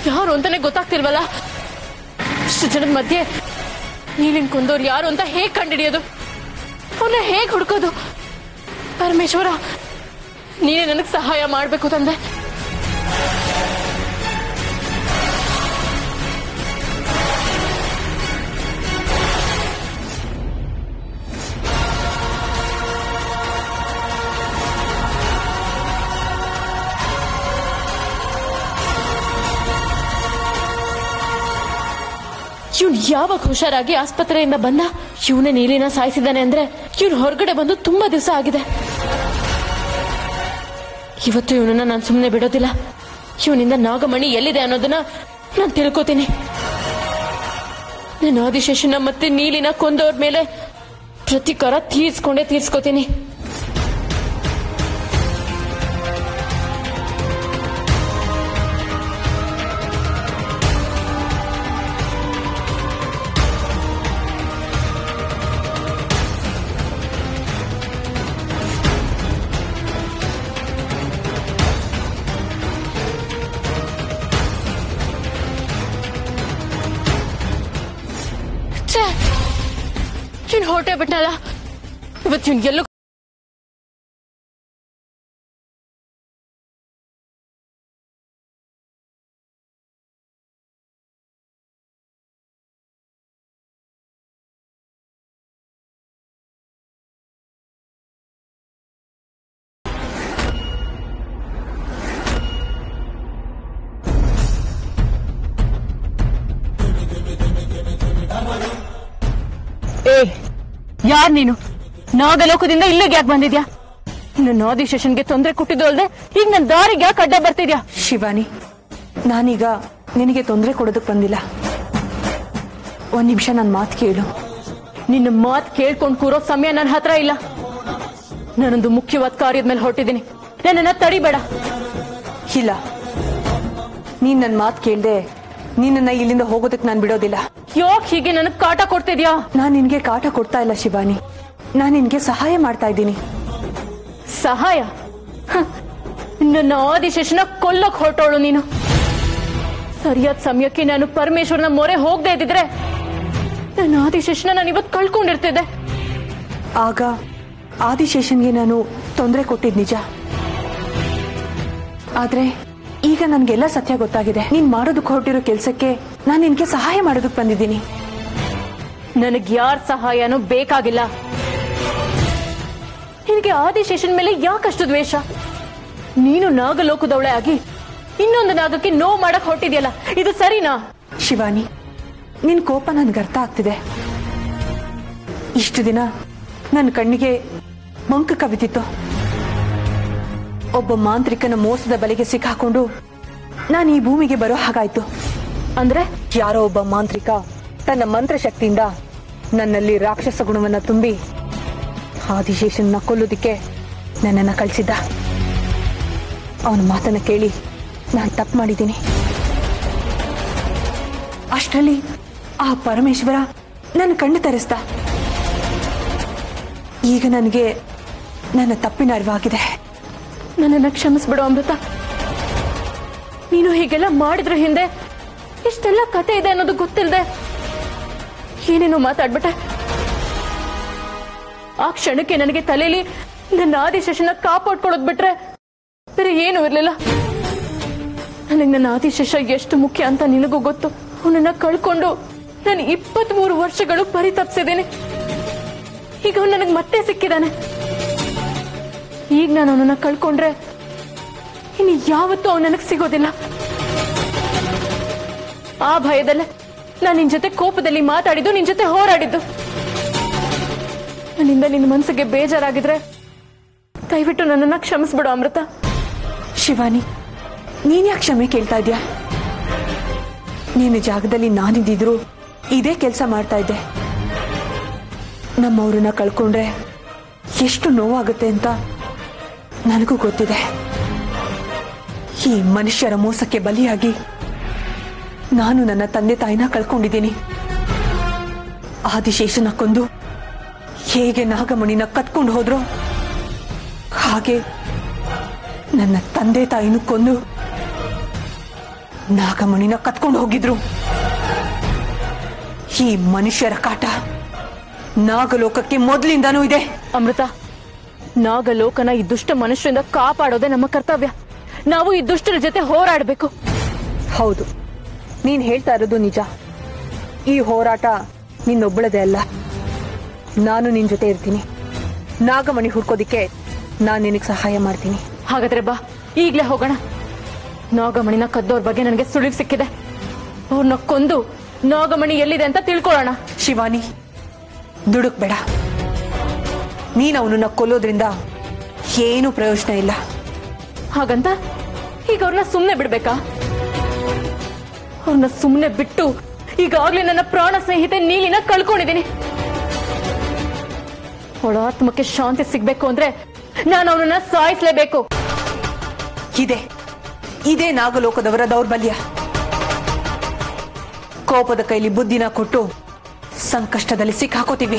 ಯಾರು ಅಂತಾನೆ ಗೊತ್ತಾಗ್ತಿಲ್ವಲ್ಲ ಇಷ್ಟು ಜನದ ಮಧ್ಯೆ ನೀಲಿನ್ ಕೊಂದವ್ರು ಯಾರು ಅಂತ ಹೇಗ್ ಕಂಡಿಡಿಯೋದು ಅವನ್ನ ಹೇಗ್ ಹುಡ್ಕೋದು ಪರಮೇಶ್ವರ ನೀನೇ ನನಗೆ ಸಹಾಯ ಮಾಡ್ಬೇಕು ತಂದೆ ಇವ್ನು ಯಾವಾಗ ಹುಷಾರಾಗಿ ಆಸ್ಪತ್ರೆಯಿಂದ ಬಂದ ಇವನೇ ನೀಲಿನ ಸಾಯಿಸಿದ್ದಾನೆ ಅಂದ್ರೆ ಇವ್ನು ಹೊರಗಡೆ ಬಂದು ತುಂಬಾ ದಿವಸ ಆಗಿದೆ ಇವತ್ತು ಇವನನ್ನ ನಾನು ಸುಮ್ಮನೆ ಬಿಡೋದಿಲ್ಲ ಇವನಿಂದ ನಾಗಮಣಿ ಎಲ್ಲಿದೆ ಅನ್ನೋದನ್ನ ನಾನು ತಿಳ್ಕೊತೀನಿ ನಾನು ಆದಿಶೇಷನ ಮತ್ತೆ ನೀಲಿನ ಕೊಂದವ್ರ ಮೇಲೆ ಪ್ರತಿಕಾರ ತೀರ್ಸ್ಕೊಂಡೇ ತೀರ್ಸ್ಕೊತೀನಿ ಛೇ ಇವ್ನು ಹೊರಟೆ ಬಿಟ್ಟಲ್ಲ ಇವತ್ತು ಇವ್ನು ಎಲ್ಲೂ ಏ ಯಾರ್ ನೀನು ನಾಗಲೋಕದಿಂದ ಇಲ್ಲಿಗೆ ಯಾಕೆ ಬಂದಿದ್ಯಾ ನನ್ನ ಆದಿಶೇಷನ್ಗೆ ತೊಂದರೆ ಕೊಟ್ಟಿದ್ದು ಅಲ್ದೆ ಈಗ ನನ್ನ ದಾರಿಗೆ ಯಾಕೆ ಅಡ್ಡ ಬರ್ತಿದ್ಯಾ ಶಿವಾನಿ ನಾನೀಗ ನಿನಗೆ ತೊಂದರೆ ಕೊಡೋದಕ್ಕೆ ಬಂದಿಲ್ಲ ಒಂದ್ ನಿಮಿಷ ನನ್ನ ಮಾತು ಕೇಳು ನಿನ್ನ ಮಾತ್ ಕೇಳ್ಕೊಂಡ್ ಕೂರೋ ಸಮಯ ನನ್ನ ಹತ್ರ ಇಲ್ಲ ನಾನೊಂದು ಮುಖ್ಯವಾದ ಕಾರ್ಯದ ಮೇಲೆ ಹೊರಟಿದ್ದೀನಿ ನನ್ನನ್ನ ತಡಿಬೇಡ ಇಲ್ಲ ನೀನ್ ನನ್ನ ಮಾತು ಕೇಳ್ದೆ ನೀನನ್ನ ಇಲ್ಲಿಂದ ಹೋಗೋದಕ್ಕೆ ನಾನು ಬಿಡೋದಿಲ್ಲ ಯಾಕೆ ಹೀಗೆ ನನಗ್ ಕಾಟ ಕೊಡ್ತಿದ್ಯಾ ನಾನ್ ನಿನ್ಗೆ ಕಾಟ ಕೊಡ್ತಾ ಇಲ್ಲ ಶಿವಾನಿ ನಾನ್ ನಿನ್ಗೆ ಸಹಾಯ ಮಾಡ್ತಾ ಇದ್ದೀನಿ ಸಹಾಯ ಹ, ನನ್ನ ಆದಿಶೇಷನ ಕೊಲ್ಲಕ್ ಹೊರಟೋಳು ನೀನು ಸರಿಯಾದ ಸಮಯಕ್ಕೆ ನಾನು ಪರಮೇಶ್ವರನ ಮೊರೆ ಹೋಗದೆ ಇದ್ದಿದ್ರೆ ನನ್ನ ಆದಿಶೇಷನ ನಾನು ಇವತ್ತು ಕಳ್ಕೊಂಡಿರ್ತಿದ್ದೆ ಆಗ ಆದಿಶೇಷನ್ಗೆ ನಾನು ತೊಂದರೆ ಕೊಟ್ಟಿದ್ ನಿಜ ಆದ್ರೆ ಈಗ ನನ್ಗೆಲ್ಲ ಸತ್ಯ ಗೊತ್ತಾಗಿದೆ ನೀನ್ ಮಾಡೋದಕ್ಕೆ ಹೊರಟಿರೋ ಕೆಲ್ಸಕ್ಕೆ ನಾನ್ ನಿನ್ಗೆ ಸಹಾಯ ಮಾಡೋದಕ್ಕೆ ಬಂದಿದ್ದೀನಿ ನನಗ್ ಯಾರ ಸಹಾಯನೂ ಬೇಕಾಗಿಲ್ಲ ನಿನಗೆ ಆದಿಶೇಷನ್ ಮೇಲೆ ಯಾಕಷ್ಟು ದ್ವೇಷ ನೀನು ನಾಗಲೋಕದವಳೆ ಆಗಿ ಇನ್ನೊಂದು ನಾಗಕ್ಕೆ ನೋವು ಮಾಡಕ್ ಹೊರಟಿದ್ಯಲ್ಲ ಇದು ಸರಿನಾ ಶಿವಾನಿ ನಿನ್ ಕೋಪ ನನ್ಗೆ ಅರ್ಥ ಆಗ್ತಿದೆ ಇಷ್ಟು ದಿನ ನನ್ನ ಕಣ್ಣಿಗೆ ಮಂಕ ಕವಿತಿತ್ತು ಒಬ್ಬ ಮಾಂತ್ರಿಕನ ಮೋಸದ ಬಲೆಗೆ ಸಿಕ್ಕಾಕೊಂಡು ನಾನು ಈ ಭೂಮಿಗೆ ಬರೋ ಹಾಗಾಯ್ತು ಅಂದ್ರೆ ಯಾರೋ ಒಬ್ಬ ಮಾಂತ್ರಿಕ ತನ್ನ ಮಂತ್ರಶಕ್ತಿಯಿಂದ ನನ್ನಲ್ಲಿ ರಾಕ್ಷಸ ಗುಣವನ್ನ ತುಂಬಿ ಆದಿಶೇಷನ್ನ ಕೊಲ್ಲೋದಿಕ್ಕೆ ನನ್ನನ್ನ ಕಳಿಸಿದ್ದ ಅವನ ಮಾತನ್ನ ಕೇಳಿ ನಾನು ತಪ್ಪು ಮಾಡಿದ್ದೀನಿ ಅಷ್ಟರಲ್ಲಿ ಆ ಪರಮೇಶ್ವರ ನನ್ನ ಕಣ್ಣು ತರಿಸ್ದ ಈಗ ನನಗೆ ನನ್ನ ತಪ್ಪಿನ ಅರಿವಾಗಿದೆ ನನ್ನನ್ನ ಕ್ಷಮಿಸ್ಬಿಡು ಅಮೃತ ನೀನು ಹೀಗೆಲ್ಲ ಮಾಡಿದ್ರ ಹಿಂದೆ ಇಷ್ಟೆಲ್ಲ ಕತೆ ಇದೆ ಅನ್ನೋದು ಗೊತ್ತಿಲ್ಲದೆ ಏನೇನೋ ಮಾತಾಡ್ಬಿಟ್ಟೆ ಆ ಕ್ಷಣಕ್ಕೆ ನನಗೆ ತಲೆಯಲ್ಲಿ ನನ್ನ ಆದಿಶೇಷನ ಕಾಪಾಡ್ಕೊಳ್ಳೋದ್ ಬಿಟ್ರೆ ಬೇರೆ ಏನೂ ಇರ್ಲಿಲ್ಲ ನನಗೆ ನನ್ನ ಆದಿಶೇಷ ಎಷ್ಟು ಮುಖ್ಯ ಅಂತ ನಿನಗೂ ಗೊತ್ತು ಅವನನ್ನ ಕಳ್ಕೊಂಡು ನಾನು ಇಪ್ಪತ್ತ್ ಮೂರು ವರ್ಷಗಳು ಪರಿತಪ್ಸಿದ್ದೀನಿ ಈಗ ಅವನು ನನಗೆ ಮತ್ತೆ ಸಿಕ್ಕಿದ್ದಾನೆ ಈಗ ನಾನು ಅವನನ್ನ ಕಳ್ಕೊಂಡ್ರೆ ಇನ್ನು ಯಾವತ್ತೂ ಅವನು ನನಗೆ ಸಿಗೋದಿಲ್ಲ ಆ ಭಯದಲ್ಲೇ ನಾನು ನಿನ್ ಜೊತೆ ಕೋಪದಲ್ಲಿ ಮಾತಾಡಿದ್ದು ನಿನ್ ಜೊತೆ ಹೋರಾಡಿದ್ದು ನನ್ನಿಂದ ನಿನ್ನ ಮನಸ್ಸಿಗೆ ಬೇಜಾರಾಗಿದ್ರೆ ದಯವಿಟ್ಟು ನನ್ನನ್ನ ಕ್ಷಮಿಸ್ಬಿಡು ಅಮೃತ ಶಿವಾನಿ ನೀನ್ ಯಾಕೆ ಕ್ಷಮೆ ಕೇಳ್ತಾ ಇದ್ಯಾ ನಿನ್ನ ಜಾಗದಲ್ಲಿ ನಾನಿದ್ದಿದ್ರು ಇದೇ ಕೆಲಸ ಮಾಡ್ತಾ ಇದ್ದೆ ನಮ್ಮವ್ರನ್ನ ಕಳ್ಕೊಂಡ್ರೆ ಎಷ್ಟು ನೋವಾಗುತ್ತೆ ಅಂತ ನನಗೂ ಗೊತ್ತಿದೆ ಈ ಮನುಷ್ಯರ ಮೋಸಕ್ಕೆ ಬಲಿಯಾಗಿ ನಾನು ನನ್ನ ತಂದೆ ತಾಯಿನ ಕಳ್ಕೊಂಡಿದ್ದೀನಿ ಆದಿಶೇಷನ ಕೊಂದು ಹೇಗೆ ನಾಗಮಣಿನ ಕತ್ಕೊಂಡು ಹೋದ್ರು ಹಾಗೆ ನನ್ನ ತಂದೆ ತಾಯಿನೂ ಕೊಂದು ನಾಗಮಣಿನ ಕತ್ಕೊಂಡು ಹೋಗಿದ್ರು ಈ ಮನುಷ್ಯರ ಕಾಟ ನಾಗಲೋಕಕ್ಕೆ ಮೊದಲಿಂದಾನೂ ಇದೆ ಅಮೃತ ನಾಗಲೋಕನ ಈ ದುಷ್ಟ ಮನುಷ್ಯರಿಂದ ಕಾಪಾಡೋದೇ ನಮ್ಮ ಕರ್ತವ್ಯ ನಾವು ಈ ದುಷ್ಟರ ಜೊತೆ ಹೋರಾಡಬೇಕು ಹೌದು ನೀನ್ ಹೇಳ್ತಾ ಇರೋದು ನಿಜ ಈ ಹೋರಾಟ ನಿನ್ನೊಬ್ಬಳದೇ ಅಲ್ಲ ನಾನು ನಿನ್ ಜೊತೆ ಇರ್ತೀನಿ ನಾಗಮಣಿ ಹುಡ್ಕೋದಿಕ್ಕೆ ನಾನು ನಿನಗೆ ಸಹಾಯ ಮಾಡ್ತೀನಿ ಹಾಗಾದ್ರೆ ಬಾ ಈಗ್ಲೇ ಹೋಗೋಣ ನಾಗಮಣಿನ ಕದ್ದೋರ್ ಬಗ್ಗೆ ನನಗೆ ಸುಳಿವು ಸಿಕ್ಕಿದೆ ಅವ್ರನ್ನ ಕೊಂದು ನಾಗಮಣಿ ಎಲ್ಲಿದೆ ಅಂತ ತಿಳ್ಕೊಳ್ಳೋಣ ಶಿವಾನಿ ದುಡುಕ್ಬೇಡ ನೀನ್ ಅವನನ್ನ ಕೊಲ್ಲೋದ್ರಿಂದ ಏನು ಪ್ರಯೋಜನ ಇಲ್ಲ ಹಾಗಂತ ಈಗ ಅವ್ರನ್ನ ಸುಮ್ನೆ ಬಿಡ್ಬೇಕಾ ಅವ್ರನ್ನ ಸುಮ್ನೆ ಬಿಟ್ಟು ಈಗಾಗ್ಲೇ ನನ್ನ ಪ್ರಾಣ ಸ್ನೇಹಿತೆ ನೀಲಿನ ಕಳ್ಕೊಂಡಿದ್ದೀನಿ ಅವಳ ಆತ್ಮಕ್ಕೆ ಶಾಂತಿ ಸಿಗ್ಬೇಕು ಅಂದ್ರೆ ನಾನು ಅವನನ್ನ ಸಾಯಿಸ್ಲೇಬೇಕು ಇದೆ ಇದೇ ನಾಗಲೋಕದವರ ದೌರ್ಬಲ್ಯ ಕೋಪದ ಕೈಲಿ ಬುದ್ಧಿನ ಕೊಟ್ಟು ಸಂಕಷ್ಟದಲ್ಲಿ ಸಿಕ್ಕಾಕೋತೀವಿ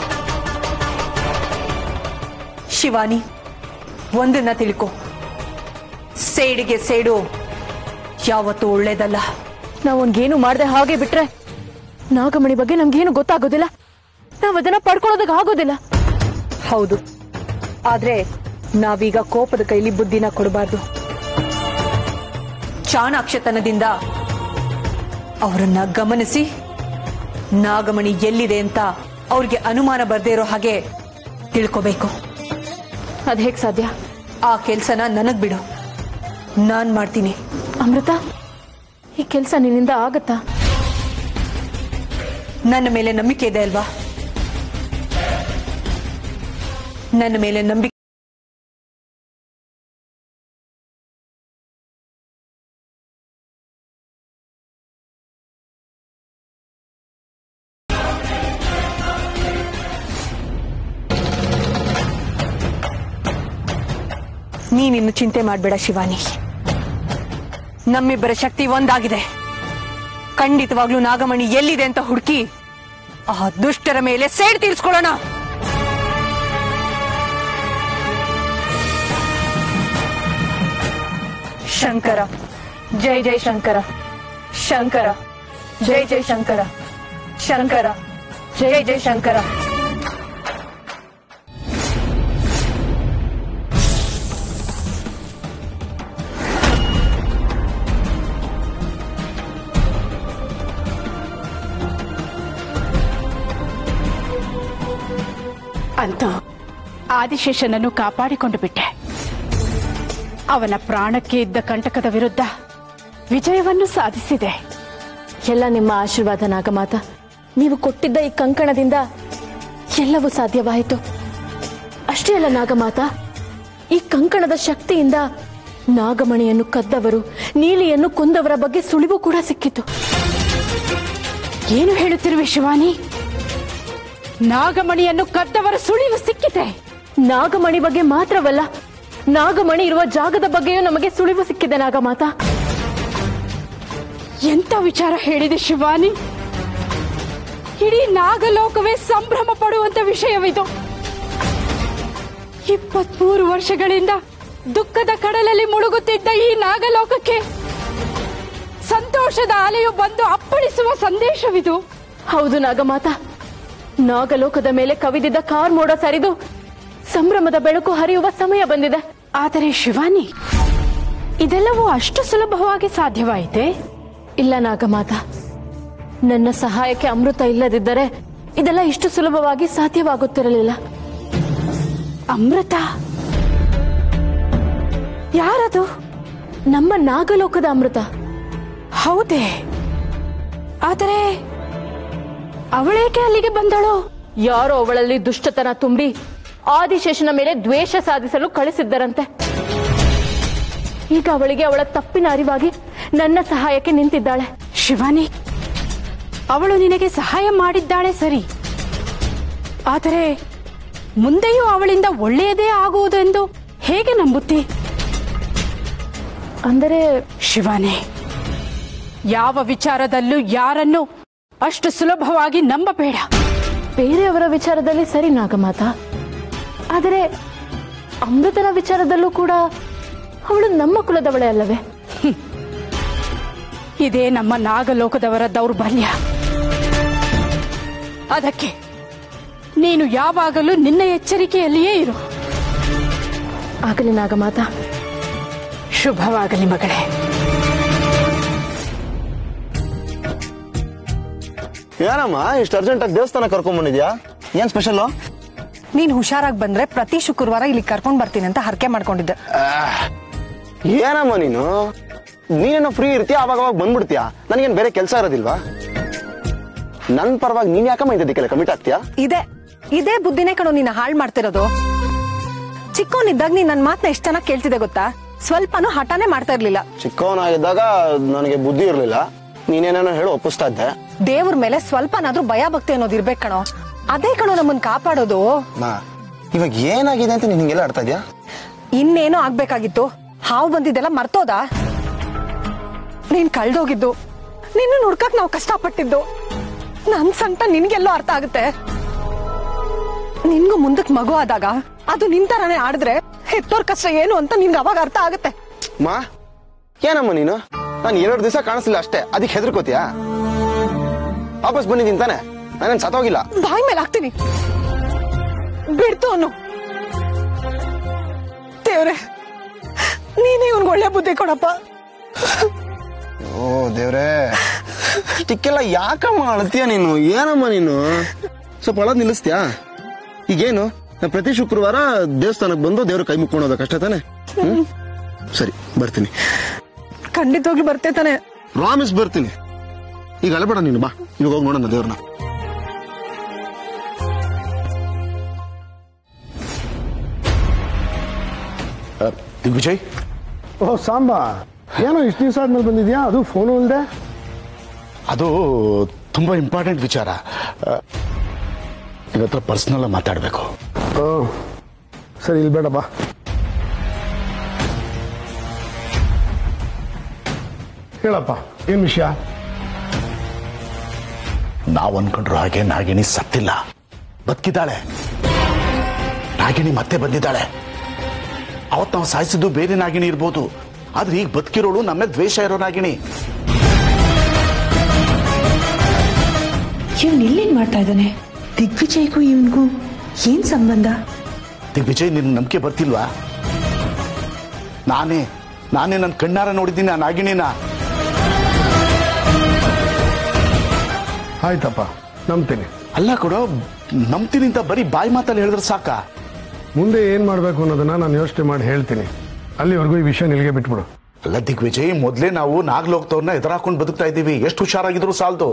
ಶಿವಾನಿ ಒಂದನ್ನ ತಿಳ್ಕೊ ಸೇಡಿಗೆ ಸೇಡು ಯಾವತ್ತೂ ಒಳ್ಳೇದಲ್ಲ ನಾವ್ ಅವ್ನ್ಗೇನು ಮಾಡ್ದೆ ಹಾಗೆ ಬಿಟ್ರೆ ನಾಗಮಣಿ ಬಗ್ಗೆ ನಮ್ಗೇನು ಗೊತ್ತಾಗೋದಿಲ್ಲ ನಾವ್ ಅದನ್ನ ಪಡ್ಕೊಳ್ಳೋದಕ್ಕೆ ಆಗೋದಿಲ್ಲ ಹೌದು ಆದ್ರೆ ನಾವೀಗ ಕೋಪದ ಕೈಲಿ ಬುದ್ಧಿನ ಕೊಡಬಾರ್ದು ಚಾಣಾಕ್ಷತನದಿಂದ ಅವರನ್ನ ಗಮನಿಸಿ ನಾಗಮಣಿ ಎಲ್ಲಿದೆ ಅಂತ ಅವ್ರಿಗೆ ಅನುಮಾನ ಬರ್ದೇ ಇರೋ ಹಾಗೆ ತಿಳ್ಕೋಬೇಕು ಅದ್ ಹೇಗ್ ಸಾಧ್ಯ ಆ ಕೆಲ್ಸನ ನನಗ್ ಬಿಡು ನಾನ್ ಮಾಡ್ತೀನಿ ಅಮೃತ ಈ ಕೆಲ್ಸ ನಿನ್ನಿಂದ ಆಗತ್ತಾ ನನ್ನ ಮೇಲೆ ನಂಬಿಕೆ ಇದೆ ಅಲ್ವಾ ನನ್ನ ಮೇಲೆ ನಂಬಿಕೆ ನೀನಿನ್ನು ಚಿಂತೆ ಮಾಡಬೇಡ ಶಿವಾನಿ ನಮ್ಮಿಬ್ಬರ ಶಕ್ತಿ ಒಂದಾಗಿದೆ ಖಂಡಿತವಾಗ್ಲೂ ನಾಗಮಣಿ ಎಲ್ಲಿದೆ ಅಂತ ಹುಡುಕಿ ಆ ದುಷ್ಟರ ಮೇಲೆ ಸೇಡ್ ತೀರಿಸ್ಕೊಳ್ಳೋಣ ಶಂಕರ ಜೈ ಜೈ ಶಂಕರ ಶಂಕರ ಜೈ ಜೈ ಶಂಕರ ಶಂಕರ ಜೈ ಜೈ ಶಂಕರ ಅಂತೂ ಆದಿಶೇಷನನ್ನು ಕಾಪಾಡಿಕೊಂಡು ಬಿಟ್ಟೆ ಅವನ ಪ್ರಾಣಕ್ಕೆ ಇದ್ದ ಕಂಟಕದ ವಿರುದ್ಧ ವಿಜಯವನ್ನು ಸಾಧಿಸಿದೆ ಎಲ್ಲ ನಿಮ್ಮ ಆಶೀರ್ವಾದ ನಾಗಮಾತ ನೀವು ಕೊಟ್ಟಿದ್ದ ಈ ಕಂಕಣದಿಂದ ಎಲ್ಲವೂ ಸಾಧ್ಯವಾಯಿತು ಅಷ್ಟೇ ಅಲ್ಲ ನಾಗಮಾತ ಈ ಕಂಕಣದ ಶಕ್ತಿಯಿಂದ ನಾಗಮಣಿಯನ್ನು ಕದ್ದವರು ನೀಲಿಯನ್ನು ಕೊಂದವರ ಬಗ್ಗೆ ಸುಳಿವು ಕೂಡ ಸಿಕ್ಕಿತು ಏನು ಹೇಳುತ್ತಿರುವೆ ಶಿವಾನಿ ನಾಗಮಣಿಯನ್ನು ಕದ್ದವರ ಸುಳಿವು ಸಿಕ್ಕಿದೆ ನಾಗಮಣಿ ಬಗ್ಗೆ ಮಾತ್ರವಲ್ಲ ನಾಗಮಣಿ ಇರುವ ಜಾಗದ ಬಗ್ಗೆಯೂ ನಮಗೆ ಸುಳಿವು ಸಿಕ್ಕಿದೆ ನಾಗಮಾತ ಎಂತ ವಿಚಾರ ಹೇಳಿದೆ ಶಿವಾನಿ ಇಡೀ ನಾಗಲೋಕವೇ ಸಂಭ್ರಮ ಪಡುವಂತ ವಿಷಯವಿದು ಇಪ್ಪತ್ಮೂರು ವರ್ಷಗಳಿಂದ ದುಃಖದ ಕಡಲಲ್ಲಿ ಮುಳುಗುತ್ತಿದ್ದ ಈ ನಾಗಲೋಕಕ್ಕೆ ಸಂತೋಷದ ಅಲೆಯು ಬಂದು ಅಪ್ಪಳಿಸುವ ಸಂದೇಶವಿದು ಹೌದು ನಾಗಮಾತ ನಾಗಲೋಕದ ಮೇಲೆ ಕವಿದಿದ್ದ ಕಾರ್ ಮೋಡ ಸರಿದು ಸಂಭ್ರಮದ ಬೆಳಕು ಹರಿಯುವ ಸಮಯ ಬಂದಿದೆ ಆದರೆ ಶಿವಾನಿ ಇದೆಲ್ಲವೂ ಅಷ್ಟು ಸುಲಭವಾಗಿ ಸಾಧ್ಯವಾಯಿತೆ ಇಲ್ಲ ನಾಗಮಾತ ನನ್ನ ಸಹಾಯಕ್ಕೆ ಅಮೃತ ಇಲ್ಲದಿದ್ದರೆ ಇದೆಲ್ಲ ಇಷ್ಟು ಸುಲಭವಾಗಿ ಸಾಧ್ಯವಾಗುತ್ತಿರಲಿಲ್ಲ ಅಮೃತ ಯಾರದು ನಮ್ಮ ನಾಗಲೋಕದ ಅಮೃತ ಹೌದೇ ಆದರೆ ಅವಳೇಕೆ ಅಲ್ಲಿಗೆ ಬಂದಳು ಯಾರೋ ಅವಳಲ್ಲಿ ದುಷ್ಟತನ ತುಂಬಿ ಆದಿಶೇಷನ ಮೇಲೆ ದ್ವೇಷ ಸಾಧಿಸಲು ಕಳಿಸಿದ್ದರಂತೆ ಈಗ ಅವಳಿಗೆ ಅವಳ ತಪ್ಪಿನ ಅರಿವಾಗಿ ನನ್ನ ಸಹಾಯಕ್ಕೆ ನಿಂತಿದ್ದಾಳೆ ಶಿವಾನಿ ಅವಳು ನಿನಗೆ ಸಹಾಯ ಮಾಡಿದ್ದಾಳೆ ಸರಿ ಆದರೆ ಮುಂದೆಯೂ ಅವಳಿಂದ ಒಳ್ಳೆಯದೇ ಆಗುವುದು ಎಂದು ಹೇಗೆ ನಂಬುತ್ತಿ ಅಂದರೆ ಶಿವಾನಿ ಯಾವ ವಿಚಾರದಲ್ಲೂ ಯಾರನ್ನು ಅಷ್ಟು ಸುಲಭವಾಗಿ ನಂಬಬೇಡ ಬೇರೆಯವರ ವಿಚಾರದಲ್ಲಿ ಸರಿ ನಾಗಮಾತ ಆದರೆ ಅಮೃತನ ವಿಚಾರದಲ್ಲೂ ಕೂಡ ಅವಳು ನಮ್ಮ ಕುಲದವಳೇ ಅಲ್ಲವೇ ಇದೇ ನಮ್ಮ ನಾಗಲೋಕದವರ ದೌರ್ಬಲ್ಯ ಅದಕ್ಕೆ ನೀನು ಯಾವಾಗಲೂ ನಿನ್ನ ಎಚ್ಚರಿಕೆಯಲ್ಲಿಯೇ ಇರು ಆಗಲಿ ನಾಗಮಾತ ಶುಭವಾಗಲಿ ಮಗಳೇ ಏನಮ್ಮ ಇಷ್ಟು ಅರ್ಜೆಂಟ್ ಆಗಿ ದೇವಸ್ಥಾನ ಕರ್ಕೊಂಡ್ ಬಂದಿದ್ಯಾ ಏನ್ ಸ್ಪೆಷಲ್ ನೀನ್ ಹುಷಾರಾಗಿ ಬಂದ್ರೆ ಪ್ರತಿ ಶುಕ್ರವಾರ ಇಲ್ಲಿ ಕರ್ಕೊಂಡ್ ಬರ್ತೀನಿ ಅಂತ ಹರಕೆ ಮಾಡ್ಕೊಂಡಿದ್ದೆ ಏನಮ್ಮ ನೀನು ನೀನೇನೋ ಫ್ರೀ ಇರ್ತೀಯ ಅವಾಗ ಅವಾಗ ಬಂದ್ಬಿಡ್ತೀಯಾ ನನಗೇನ್ ಬೇರೆ ಕೆಲಸ ಇರೋದಿಲ್ವಾ ನನ್ ಪರವಾಗಿ ನೀನ್ ಯಾಕಮ್ಮ ಇದಕ್ಕೆಲ್ಲ ಕಮಿಟ್ ಆಗ್ತೀಯಾ ಇದೆ ಇದೇ ಬುದ್ಧಿನೇ ಕಣೋ ನೀನ್ ಹಾಳ್ ಮಾಡ್ತಿರೋದು ಚಿಕ್ಕವನಿದ್ದಾಗ ನೀನ್ ನನ್ ಮಾತನ್ನ ಎಷ್ಟ್ ಚೆನ್ನಾಗಿ ಕೇಳ್ತಿದೆ ಗೊತ್ತಾ ಸ್ವಲ್ಪನೂ ಹಠಾನೇ ಮಾಡ್ತಾ ಇರ್ಲಿಲ್ಲ ಚಿಕ್ಕವನಾಗಿದ್ದಾಗ ನನಗೆ ಬುದ್ಧಿ ಇರ್ಲಿಲ್ಲ ನೀನೇನೇನೋ ಹೇಳಿ ಒಪ್ಪಿಸ್ತಾ ಇದ್ದೆ ದೇವ್ರ ಮೇಲೆ ಸ್ವಲ್ಪನಾದ್ರೂ ಭಯ ಭಕ್ತಿ ಅನ್ನೋದು ಇರ್ಬೇಕು ಕಣೋ ಅದೇ ಕಣೋ ನಮ್ಮನ್ ಕಾಪಾಡೋದು ಮಾ ಇವಾಗ ಏನಾಗಿದೆ ಅಂತ ನೀನ್ ಹಿಂಗೆಲ್ಲ ಆಡ್ತಾ ಇದ್ಯಾ ಇನ್ನೇನೋ ಆಗ್ಬೇಕಾಗಿತ್ತು ಹಾವು ಬಂದಿದ್ದೆಲ್ಲ ಮರ್ತೋದ ನೀನ್ ಕಳ್ದೋಗಿದ್ದು ನಿನ್ನ ಹುಡ್ಕಕ್ ನಾವು ಕಷ್ಟಪಟ್ಟಿದ್ದು ನನ್ ಸಂಕಟ ನಿನ್ಗೆಲ್ಲೋ ಅರ್ಥ ಆಗುತ್ತೆ ನಿನ್ಗೂ ಮುಂದಕ್ ಮಗು ಆದಾಗ ಅದು ನಿನ್ ತರಾನೇ ಆಡಿದ್ರೆ ಹೆತ್ತೋರ್ ಕಷ್ಟ ಏನು ಅಂತ ನಿನ್ಗೆ ಅವಾಗ ಅರ್ಥ ಆಗುತ್ತೆ ಮಾ ಏನಮ್ಮ ನೀನು ನಾನು ಎರಡು ದಿವಸ ಕಾಣಿಸ್ಲಿಲ್ಲ ಅಷ್ಟೇ ಅದಕ್ಕೆ ಹೆದರ್ಕೋತೀಯಾ ವಾಪಸ್ ಬಂದಿದ್ದೀನಿ ತಾನೆ ನಾನೇನ್ ಸತ್ತೋಗಿಲ್ಲ ಬಾಯಿ ಮೇಲೆ ಹಾಕ್ತೀನಿ ಬಿಡ್ತು ಅನ್ನು ದೇವ್ರೆ ನೀನೇ ಇವ್ನ್ಗ್ ಒಳ್ಳೆ ಬುದ್ಧಿ ಕೊಡಪ್ಪ ಓ ದೇವ್ರೇ ಇಷ್ಟಕ್ಕೆಲ್ಲ ಯಾಕಮ್ಮ ಅಳ್ತೀಯ ನೀನು ಏನಮ್ಮ ನೀನು ಸ್ವಲ್ಪ ಅಳದ್ ನಿಲ್ಲಿಸ್ತೀಯಾ ಈಗೇನು ನಾ ಪ್ರತಿ ಶುಕ್ರವಾರ ದೇವಸ್ಥಾನಕ್ಕೆ ಬಂದು ದೇವ್ರ ಕೈ ಮುಕ್ಕೊಂಡು ಹೋಗ್ಬೇಕಷ್ಟೇ ತಾನೆ ಹ್ಮ್ ಸರಿ ಬರ್ತೀನಿ ಖಂಡಿತವಾಗ್ಲೂ ಬರ್ತೇ ತಾನೆ ಪ್ರಾಮಿಸ್ ಬರ್ತೀನಿ ಈಗ ಅಳಬೇಡ ನೀನು ಬಾ ಇವಾಗ ಹೋಗಿ ನೋಡೋಣ ದೇವ್ರನ್ನ ದಿಗ್ವಿಜಯ್ ಓ ಸಾಂಬಾ ಏನೋ ಇಷ್ಟು ದಿವಸ ಆದ್ಮೇಲೆ ಬಂದಿದ್ಯಾ ಅದು ಫೋನು ಇಲ್ಲದೆ ಅದು ತುಂಬಾ ಇಂಪಾರ್ಟೆಂಟ್ ವಿಚಾರ ನಿನ್ನ ಹತ್ರ ಪರ್ಸನಲ್ ಮಾತಾಡಬೇಕು ಓ ಸರಿ ಇಲ್ಲಿ ಬೇಡ ಬಾ ಹೇಳಪ್ಪ ಏನ್ ವಿಷಯ ನಾವು ಅನ್ಕೊಂಡ್ರು ಹಾಗೆ ನಾಗಿಣಿ ಸತ್ತಿಲ್ಲ ಬದುಕಿದ್ದಾಳೆ ನಾಗಿಣಿ ಮತ್ತೆ ಬಂದಿದ್ದಾಳೆ ಅವತ್ತು ನಾವು ಸಾಯಿಸಿದ್ದು ಬೇರೆ ನಾಗಿಣಿ ಇರ್ಬೋದು ಆದ್ರೆ ಈಗ ಬದುಕಿರೋಳು ನಮ್ಮ ಮೇಲೆ ದ್ವೇಷ ಇರೋ ನಾಗಿಣಿ ಇವನ್ ಇಲ್ಲೇನ್ ಮಾಡ್ತಾ ಇದ್ದಾನೆ ದಿಗ್ವಿಜಯ್ಗೂ ಇವನ್ಗೂ ಏನ್ ಸಂಬಂಧ ದಿಗ್ವಿಜಯ್ ನಿನ್ ನಂಬಿಕೆ ಬರ್ತಿಲ್ವಾ ನಾನೇ ನಾನೇ ನನ್ನ ಕಣ್ಣಾರ ನೋಡಿದ್ದೀನಿ ಆ ನಾಗಿಣಿನ ಆಯ್ತಪ್ಪ ನಂಬ್ತೀನಿ ಅಲ್ಲ ಕೊಡೋ ನಂಬ್ತೀನಿ ಅಂತ ಬರೀ ಬಾಯಿ ಮಾತಲ್ಲಿ ಹೇಳಿದ್ರೆ ಸಾಕ ಮುಂದೆ ಏನ್ ಮಾಡ್ಬೇಕು ಅನ್ನೋದನ್ನ ನಾನು ಯೋಚನೆ ಮಾಡಿ ಹೇಳ್ತೀನಿ ಅಲ್ಲಿವರೆಗೂ ಈ ವಿಷಯ ನಿಲ್ಗೆ ಬಿಟ್ಬಿಡು ಅಲ್ಲ ದಿಗ್ವಿಜಯ್ ಮೊದ್ಲೇ ನಾವು ನಾಗ್ಲೋಕ್ತವ್ರನ್ನ ಎದುರಾಕೊಂಡು ಬದುಕ್ತಾ ಇದ್ದೀವಿ ಎಷ್ಟು ಹುಷಾರಾಗಿದ್ರು ಸಾಲ್ದು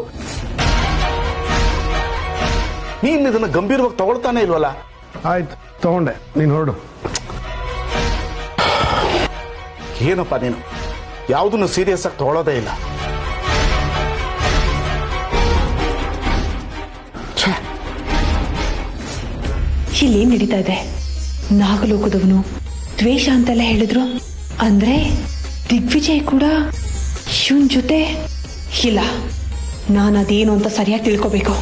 ನೀನ್ ಇದನ್ನ ಗಂಭೀರವಾಗಿ ತಗೊಳ್ತಾನೆ ಇಲ್ವಲ್ಲ ಆಯ್ತು ತಗೊಂಡೆ ನೀನ್ ಹೊರಡು ಏನಪ್ಪ ನೀನು ಯಾವುದನ್ನು ಸೀರಿಯಸ್ ಆಗಿ ತಗೊಳ್ಳೋದೇ ಇಲ್ಲ ಇಲ್ಲೇನ್ ನಡೀತಾ ಇದೆ ನಾಗಲೋಕದವನು ದ್ವೇಷ ಅಂತೆಲ್ಲ ಹೇಳಿದ್ರು ಅಂದ್ರೆ ದಿಗ್ವಿಜಯ್ ಕೂಡ ಶಿವನ್ ಜೊತೆ ಇಲ್ಲ ನಾನು ಅದೇನು ಅಂತ ಸರಿಯಾಗಿ ತಿಳ್ಕೋಬೇಕು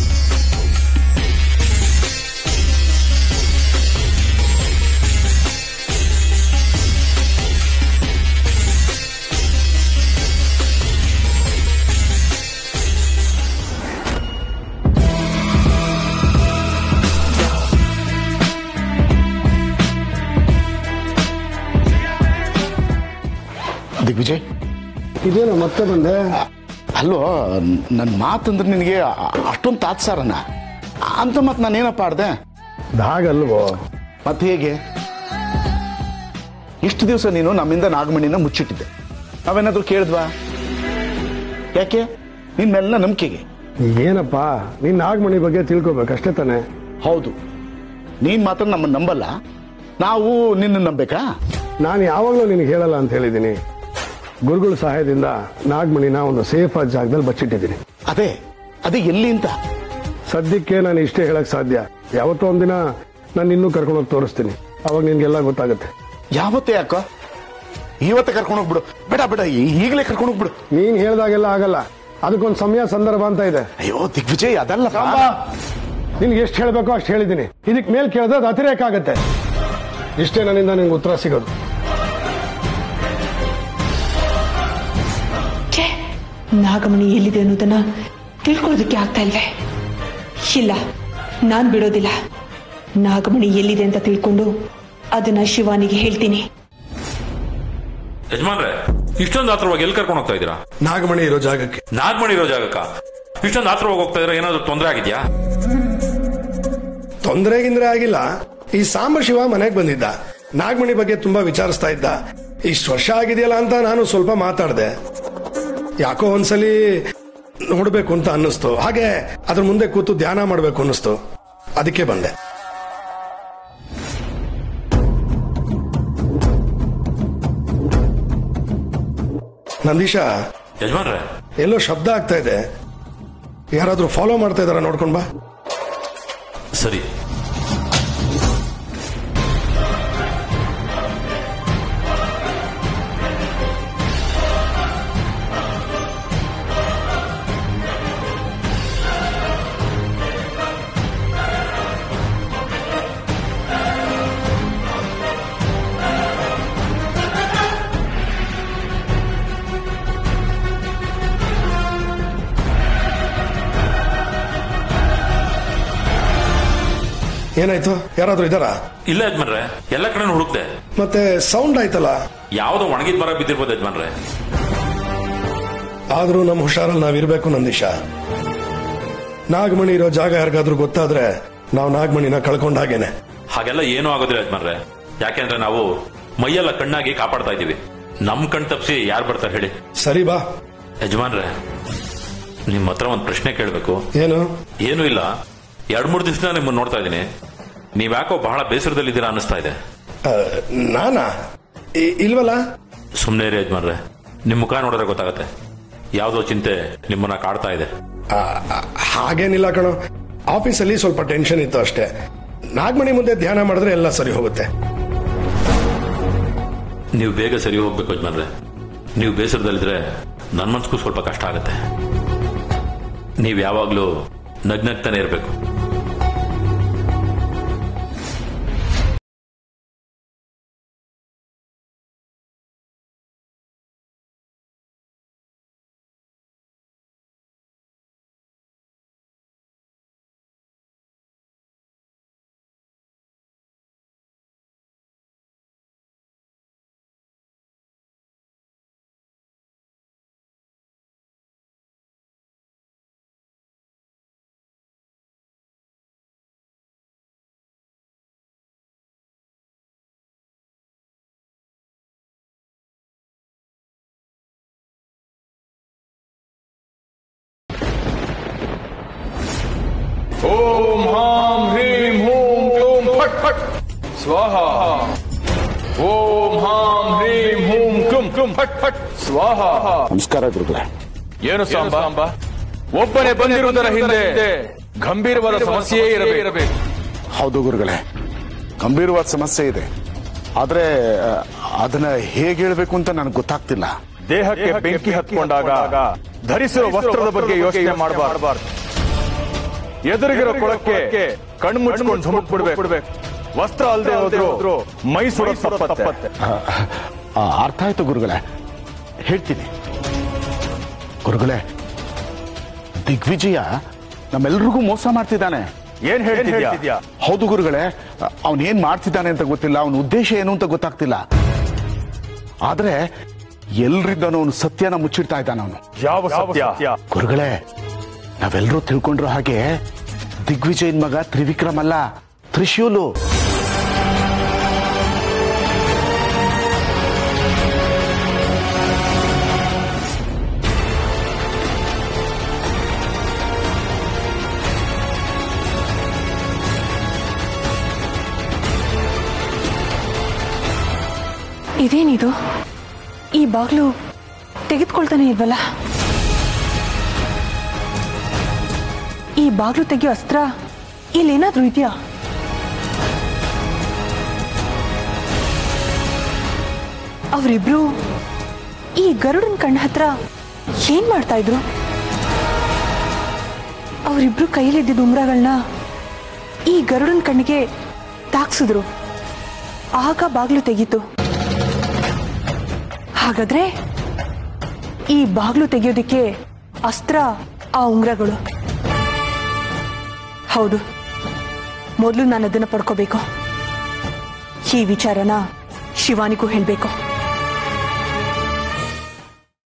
ದಿಗ್ವಿಜಯ್ ಇದೇನೋ ಮತ್ತೆ ಬಂದೆ ಅಲ್ಲೋ ನನ್ನ ಮಾತಂದ್ರೆ ನಿನಗೆ ಅಷ್ಟೊಂದು ತಾತ್ಸಾರನ ಅಂತ ಮತ್ತೆ ನಾನೇನಪ್ಪ ಆಡ್ದೆ ಹಾಗಲ್ವೋ ಮತ್ತೆ ಹೇಗೆ ಇಷ್ಟು ದಿವಸ ನೀನು ನಮ್ಮಿಂದ ನಾಗಮಣಿನ ಮುಚ್ಚಿಟ್ಟಿದ್ದೆ ನಾವೇನಾದ್ರೂ ಕೇಳಿದ್ವಾ ಯಾಕೆ ನಿನ್ ಮೇಲಿನ ನಂಬಿಕೆಗೆ ಏನಪ್ಪ ನೀನ್ ನಾಗಮಣಿ ಬಗ್ಗೆ ತಿಳ್ಕೊಬೇಕಷ್ಟೇ ತಾನೆ ಹೌದು ನೀನ್ ಮಾತ್ರ ನಮ್ಮನ್ನ ನಂಬಲ್ಲ ನಾವು ನಿನ್ನ ನಂಬೇಕಾ ನಾನು ಯಾವಾಗಲೂ ನಿನಗೆ ಹೇಳಲ್ಲ ಅಂತ ಹೇಳಿದ್ದೀನಿ ಗುರುಗಳ ಸಹಾಯದಿಂದ ನಾಗಮಣಿನ ಒಂದು ಸೇಫ್ ಆದ ಜಾಗದಲ್ಲಿ ಬಚ್ಚಿಟ್ಟಿದ್ದೀನಿ ಅದೇ ಅದೇ ಎಲ್ಲಿ ಅಂತ ಸದ್ಯಕ್ಕೆ ನಾನು ಇಷ್ಟೇ ಹೇಳಕ್ ಸಾಧ್ಯ ಯಾವತ್ತೋ ಒಂದಿನ ನಾನು ಇನ್ನೂ ಕರ್ಕೊಂಡೋಗಿ ತೋರಿಸ್ತೀನಿ ಅವಾಗ ನಿನ್ಗೆಲ್ಲ ಗೊತ್ತಾಗುತ್ತೆ ಯಾವತ್ತೇ ಯಾಕೋ ಇವತ್ತೇ ಕರ್ಕೊಂಡು ಹೋಗ್ಬಿಡು ಬೇಡ ಬೇಡ ಈ- ಈಗಲೇ ಕರ್ಕೊಂಡು ಹೋಗ್ಬಿಡು ನೀನ್ ಹೇಳ್ದಾಗೆಲ್ಲ ಆಗಲ್ಲ ಅದಕ್ಕೊಂದು ಸಮಯ ಸಂದರ್ಭ ಅಂತ ಇದೆ ಅಯ್ಯೋ ದಿಗ್ವಿಜಯ್ ಅದಲ್ಲ ನಿನ್ಗೆ ಎಷ್ಟು ಹೇಳ್ಬೇಕೋ ಅಷ್ಟು ಹೇಳಿದ್ದೀನಿ ಇದಕ್ ಮೇಲ್ ಕೇಳಿದ್ರೆ ಅದು ಅತಿರೇಕ ಆಗತ್ತೆ ಇಷ್ಟೇ ನನ್ನಿಂದ ನಿನ್ಗೆ ಉತ್ತರ ಸಿಗೋದು ಛೇ ನಾಗಮಣಿ ಎಲ್ಲಿದೆ ಅನ್ನೋದನ್ನ ತಿಳ್ಕೊಳ್ಳೋದಕ್ಕೆ ಆಗ್ತಾ ಇಲ್ವೇ ಇಲ್ಲ ನಾನ್ ಬಿಡೋದಿಲ್ಲ ನಾಗಮಣಿ ಎಲ್ಲಿದೆ ಅಂತ ತಿಳ್ಕೊಂಡು ಅದನ್ನ ಶಿವಾನಿಗೆ ಹೇಳ್ತೀನಿ ಯಜಮಾನ್ರೆ ಇಷ್ಟೊಂದು ಆತ್ರವಾಗಿ ಎಲ್ಲಿ ಕರ್ಕೊಂಡು ಹೋಗ್ತಾ ಇದ್ದೀರಾ ನಾಗಮಣಿ ಇರೋ ಜಾಗಕ್ಕೆ ನಾಗ್ಮಣಿ ಇರೋ ಜಾಗಕ್ಕ ಇಷ್ಟೊಂದು ಆತ್ರವಾಗಿ ಹೋಗ್ತಾ ಇದ್ರೆ ಏನಾದ್ರು ತೊಂದರೆ ಆಗಿದ್ಯಾ ತೊಂದರೆ ಗಿಂದ್ರೆ ಆಗಿಲ್ಲ ಈ ಸಾಂಬ ಶಿವ ಮನೆಗೆ ಬಂದಿದ್ದ ನಾಗಮಣಿ ಬಗ್ಗೆ ತುಂಬಾ ವಿಚಾರಿಸ್ತಾ ಇದ್ದ ಇಷ್ಟು ವರ್ಷ ಆಗಿದೆಯಲ್ಲ ಅಂತ ನಾನು ಸ್ವಲ್ಪ ಮಾತಾಡ್ದೆ ಯಾಕೋ ಒಂದ್ಸಲಿ ನೋಡ್ಬೇಕು ಅಂತ ಅನ್ನಿಸ್ತು ಹಾಗೆ ಅದ್ರ ಮುಂದೆ ಕೂತು ಧ್ಯಾನ ಮಾಡ್ಬೇಕು ಅನ್ನಿಸ್ತು ಅದಕ್ಕೆ ಬಂದೆ ನಂದೀಶ ಯಜಮಾನ್ರೆ ಎಲ್ಲೋ ಶಬ್ದ ಆಗ್ತಾ ಇದೆ ಯಾರಾದ್ರೂ ಫಾಲೋ ಮಾಡ್ತಾ ಇದಾರ ನೋಡ್ಕೊಂಡ್ ಬಾ ಸರಿ ಏನಾಯ್ತು ಯಾರಾದ್ರೂ ಇದಾರಾ ಇಲ್ಲ ಯಜಮಾನ್ರೆ ಎಲ್ಲ ಕಡೆ ಹುಡುಕ್ದೆ ಮತ್ತೆ ಸೌಂಡ್ ಆಯ್ತಲ್ಲ ಯಾವ್ದೋ ಒಣಗಿದ ಮರ ಬಿದ್ದಿರ್ಬೋದು ಯಜಮಾನ್ರೆ ಆದ್ರೂ ನಮ್ಮ ಹುಷಾರಲ್ಲಿ ನಾವಿರ್ಬೇಕು ನಂದೀಶ ನಾಗಮಣಿ ಇರೋ ಜಾಗ ಯಾರಿಗಾದ್ರೂ ಗೊತ್ತಾದ್ರೆ ನಾವು ನಾಗಮಣಿನ ಕಳ್ಕೊಂಡ ಹಾಗೇನೆ ಹಾಗೆಲ್ಲ ಏನೂ ಆಗೋದಿಲ್ಲ ಯಜಮಾನ್ರೆ ಯಾಕೆಂದ್ರೆ ನಾವು ಮೈಯೆಲ್ಲ ಕಣ್ಣಾಗಿ ಕಾಪಾಡ್ತಾ ಇದೀವಿ ನಮ್ ಕಣ್ ತಪ್ಸಿ ಯಾರು ಬರ್ತಾರೆ ಹೇಳಿ ಸರಿ ಬಾ ಯಜಮಾನ್ರೆ ನಿಮ್ ಹತ್ರ ಒಂದ್ ಪ್ರಶ್ನೆ ಕೇಳ್ಬೇಕು ಏನು ಏನೂ ಇಲ್ಲ ಎರಡ್ ಮೂರು ದಿವಸ ನಿಮ್ಮನ್ನ ನೋಡ್ತಾ ಇದ್ದೀನಿ ನೀವ್ಯಾಕೋ ಬಹಳ ಬೇಸರದಲ್ಲಿದ್ದೀರಾ ಅನಿಸ್ತಾ ಇದೆ ಆ, ನಾನಾ ಇ- ಇಲ್ವಲ್ಲ ಸುಮ್ಮನೆ ರೀ ಯಜಮಾನ್ರೆ ನಿಮ್ ಮುಖ ನೋಡಿದ್ರೆ ಗೊತ್ತಾಗತ್ತೆ ಯಾವ್ದೋ ಚಿಂತೆ ನಿಮ್ಮನ್ನ ಕಾಡ್ತಾ ಇದೆ ಆ, ಆ, ಹಾಗೇನಿಲ್ಲ ಕಣೋ ಆಫೀಸಲ್ಲಿ ಸ್ವಲ್ಪ ಟೆನ್ಷನ್ ಇತ್ತು ಅಷ್ಟೇ ನಾಗಮಣಿ ಮುಂದೆ ಧ್ಯಾನ ಮಾಡಿದ್ರೆ ಎಲ್ಲ ಸರಿ ಹೋಗುತ್ತೆ ನೀವು ಬೇಗ ಸರಿ ಹೋಗ್ಬೇಕು ಯಜಮಾನ್ರೆ ನೀವು ಬೇಸರದಲ್ಲಿದ್ರೆ ನನ್ನ ಮನ್ಸಿಗೂ ಸ್ವಲ್ಪ ಕಷ್ಟ ಆಗುತ್ತೆ ನೀವು ಯಾವಾಗ್ಲೂ ನಗ್ನಗ್ತಾನೆ ಇರಬೇಕು ಓಂ ಹಾಂ ಹ್ರೀಂ ಹೂಂ ಕ್ಲೂಂ ಫಟ್ ಫಟ್ ಸ್ವಾಹ ಓಂ ಹಾಂ ಹ್ರೀಂ ಹೂಂ ಕ್ಲುಂ ಕ್ಲುಂ ಫಟ್ ಫಟ್ ಸ್ವಾಹ ನಮಸ್ಕಾರ ಗುರುಗಳೇ ಏನು ಸಾಂಬ ಒಬ್ಬನೇ ಬಂದಿರುವುದರ ಹಿಂದೆ ಗಂಭೀರವಾದ ಸಮಸ್ಯೆಯೇ ಇರಬೇಕು ಹೌದು ಗುರುಗಳೇ ಗಂಭೀರವಾದ ಸಮಸ್ಯೆ ಇದೆ ಆದ್ರೆ ಆ, ಅದನ್ನ ಹೇಗೆ ಹೇಳ್ಬೇಕು ಅಂತ ನನಗೆ ಗೊತ್ತಾಗ್ತಿಲ್ಲ ದೇಹಕ್ಕೆ ಬೆಂಕಿ ಹತ್ಕೊಂಡಾಗ ಧರಿಸಿರೋ ವಸ್ತ್ರದ ಬಗ್ಗೆ ಯೋಚನೆ ಮಾಡಬಾರ್ದು ಎದುರಿಗಿರೋ ಕೊಳಕ್ಕೆ ಕಣ್ಣು ಮುಚ್ಕೊಂಡು ಧುಮುಕ್ ಬಿಡ್ಬೇಕು ವಸ್ತ್ರ ಅಲ್ಲದೆ ಹೋದ್ರು ಮೈ ಸುಡ ತಪ್ಪತ್ತೆ ಆ, ಆ, ಅರ್ಥ ಆಯ್ತು ಗುರುಗಳೇ ಹೇಳ್ತೀನಿ ಗುರುಗಳೇ ದಿಗ್ವಿಜಯ ನಮ್ಮೆಲ್ರಿಗೂ ಮೋಸ ಮಾಡ್ತಿದ್ದಾನೆ ಏನ್ ಹೇಳ್ತಿದ್ಯಾ ಹೌದು ಗುರುಗಳೇ ಅವನ್ ಏನ್ ಮಾಡ್ತಿದ್ದಾನೆ ಅಂತ ಗೊತ್ತಿಲ್ಲ ಅವನ ಉದ್ದೇಶ ಏನು ಅಂತ ಗೊತ್ತಾಗ್ತಿಲ್ಲ ಆದ್ರೆ ಎಲ್ರಿಂದನೂ ಅವನು ಸತ್ಯನ ಮುಚ್ಚಿಡ್ತಾ ಇದ್ದಾನ ಅವನು ಯಾವ ಸತ್ಯ ಗುರುಗಳೇ ನಾವೆಲ್ಲರೂ ತಿಳ್ಕೊಂಡ್ರು ಹಾಗೆ ದಿಗ್ವಿಜಯನ್ ಮಗ ತ್ರಿವಿಕ್ರಮ್ ಅಲ್ಲ ತ್ರಿಶೂಲು ಇದೇನಿದು ಈ ಬಾಗ್ಲು ತೆಗೆದುಕೊಳ್ತಾನೆ ಇಲ್ವಲ್ಲ ಈ ಬಾಗ್ಲು ತೆಗೆಯೋ ಅಸ್ತ್ರ ಇಲ್ಲೇನಾದ್ರೂ ಇದೆಯಾ ಅವರಿಬ್ರು ಈ ಗರುಡನ್ ಕಣ್ಣ ಹತ್ರ ಏನ್ ಮಾಡ್ತಾ ಇದ್ರು ಅವರಿಬ್ರು ಕೈಯಲ್ಲಿದ್ದ ಉಂಗ್ರಗಳನ್ನ ಈ ಗರುಡನ್ ಕಣ್ಣಿಗೆ ತಾಕ್ಸಿದ್ರು ಆಗ ಬಾಗ್ಲು ತೆಗೀತು ಹಾಗಾದ್ರೆ ಈ ಬಾಗ್ಲು ತೆಗೆಯೋದಿಕ್ಕೆ ಅಸ್ತ್ರ ಆ ಉಂಗ್ರಗಳು ಹೌದು ಮೊದಲು ನಾನು ಅದನ್ನ ಪಡ್ಕೋಬೇಕು ಈ ವಿಚಾರನ ಶಿವಾನಿಗೂ ಹೇಳ್ಬೇಕು